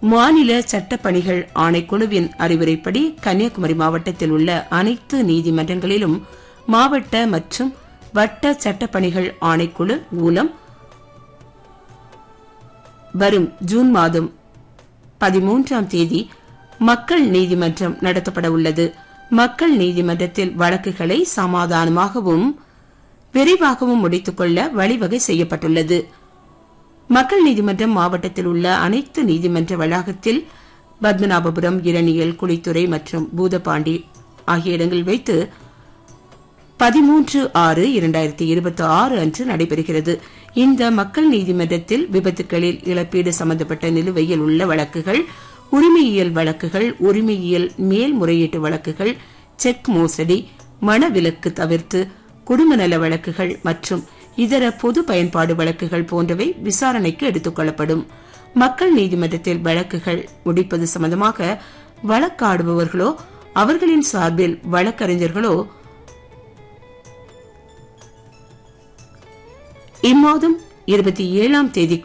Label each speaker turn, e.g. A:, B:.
A: மாநில சட்டப்பணிகள் ஆணைக்குழுவின் அறிவுரைப்படி கன்னியாகுமரி மாவட்டத்தில் உள்ள அனைத்து நீதிமன்றங்களிலும் மாவட்ட மற்றும் வட்ட சட்டப்பணிகள் ஆணைக்குழு மூலம் வரும் ஜூன் மாதம் பதிமூன்றாம் தேதி மக்கள் நீதிமன்றம் நடத்தப்பட உள்ளது மக்கள் நீதிமன்றத்தில் வழக்குகளை சமாதானமாகவும் விரைவாகவும் முடித்துக் கொள்ள வழிவகை செய்யப்பட்டுள்ளது மக்கள் நீதிமன்றம் மாவட்டத்தில் உள்ள அனைத்து நீதிமன்ற வளாகத்தில் பத்மநாபபுரம் இரணியல் குளித்துறை மற்றும் பூதப்பாண்டி ஆகிய இடங்களில் வைத்து பதிமூன்று ஆறு இரண்டாயிரத்தி இருபத்தி ஆறு அன்று நடைபெறுகிறது இந்த மக்கள் நீதிமன்றத்தில் விபத்துகளில் இழப்பீடு சம்பந்தப்பட்ட நிலுவையில் உள்ள வழக்குகள் உரிமையியல் வழக்குகள் உரிமையியல் மேல்முறையீட்டு வழக்குகள் செக் மோசடி மனவிலக்கு தவிர்த்து குடும்ப நல வழக்குகள் மற்றும் இதர பொது பயன்பாடு வழக்குகள் போன்றவை விசாரணைக்கு எடுத்துக் கொள்ளப்படும் மக்கள் நீதிமன்றத்தில் வழக்குகள் முடிப்பது சம்பந்தமாக வழக்காடுபவர்களோ அவர்களின் சார்பில் வழக்கறிஞர்களோ இம்மாதம் இருபத்தி ஏழாம் தேதி